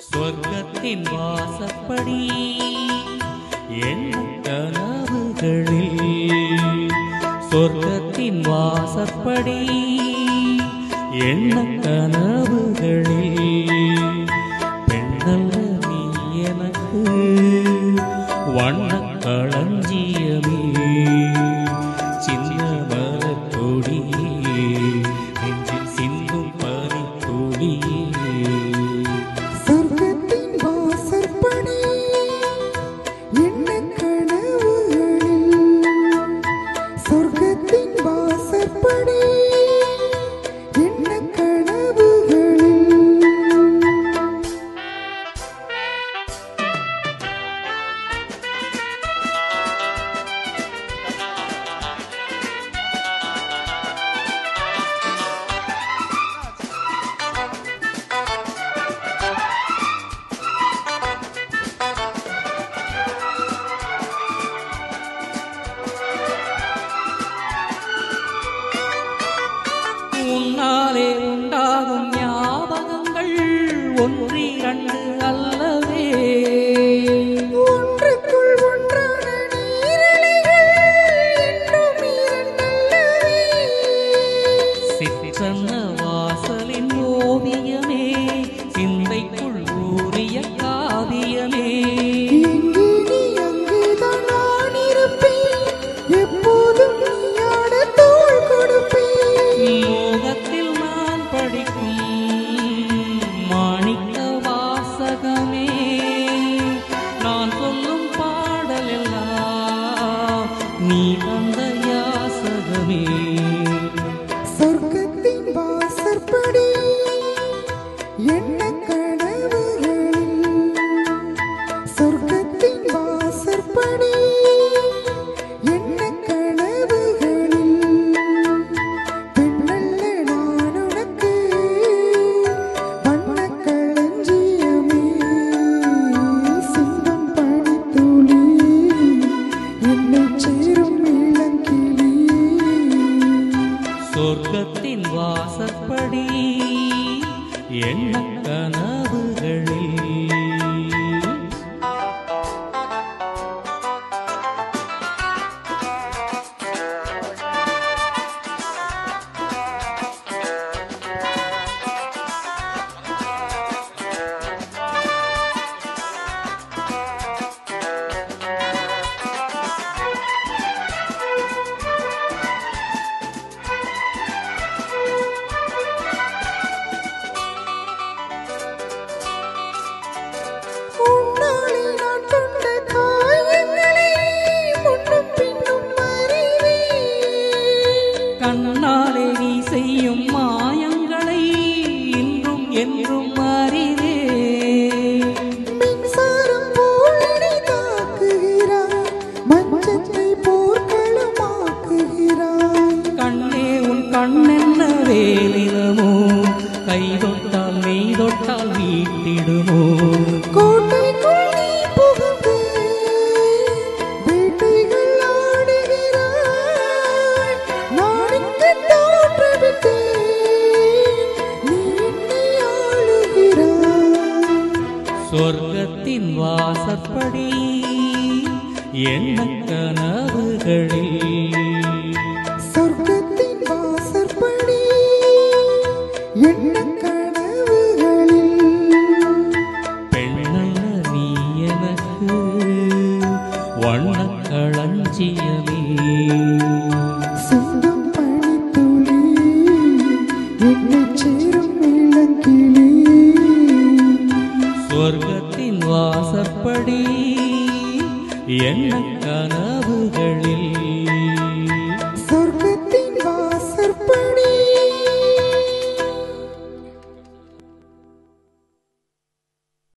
சொர்க்கத்தின் வாசப்படி எண்ண கனவுகளில் சொர்க்கத்தின் வாசப்படி எண்ண கனவுகளில் பெண்ணல்ல நீ எனக்கு வண்ண களஞ்சியமே சின்ன மலர்கொடியே நெஞ்சில் சிந்தும் பனித்துளியே சொர்க்கத்தின் வாசற்படி என்ன கனவுகளில் சொர்க்கத்தின் வாசற்படி என்ன கனவுகளில் உன்னாலே உண்டாகும் ஞாபகங்கள் ஒன்றிரண்டு அல்லவே ஒன்றுக்குள் ஒன்றான நீரலைகள் என்றும் இரண்டல்லவே சிற்றன்ன வாசலின் ஓவியமே சிந்தைக்குள் ஊறிய காவியமே எங்கே நீ அங்கேதான் நான் இருப்பேன் எப்போதும் நீயாட தோள் கொடுப்பேன் மோகத்தில் நான் படிக்கும் மாணிக்க வாசகமே நான் சொல்லும் பாடல் எல்லாம் நீ தந்த யாசகமே சொர்க்கத்தின் வாசற்படி என்ன கனவுகளில் சொர்க்கத்தின் வாசற்படி என்ன கனவுகளில் பெண்ணல்ல நான் உனக்கு வண்ணக் களஞ்சியமே சிந்தும் பனித்துளி என்னைச் சேரும் இளங்கிளி சொர்க்கத்தின் வாசற்படி எண்ண கனவுகளில் உன்னாலே நான் கொண்ட காயங்களை முன்னும் பின்னும் அறிவேன் கண்ணாலே நீ செய்யும் மாயங்களை இன்றும் என்றும் அறிவே மின்சாரம் போல் என்னை தாக்குகிறாய் மஞ்சத்தை போர்க்களமாக்குகிறாய் கண்ணே உன் கண்ணென்ன வேலினமோ கை தொட்டால் மெய் தொட்டால் வீட்டிடுமோ கோட்டைக்குள் நீ புகுந்து வேட்டைகள் ஆடுகிறாய் நான் இங்கு தோற்றுவிட்டேன் நீ என்னை ஆளுகிறாய் சொர்க்கத்தின் வாசற்படி எண்ண கனவுகளில் சொர்க்கத்தின் வாசற்படி என்ன கனவுகளில் பெண்ணல்ல நீ எனக்கு வண்ண களஞ்சியமே சிந்தும் பனித்துளி என்னைச் சேரும் இளங்கிளி சொர்க்கத்தின் வாசற்படி என்ன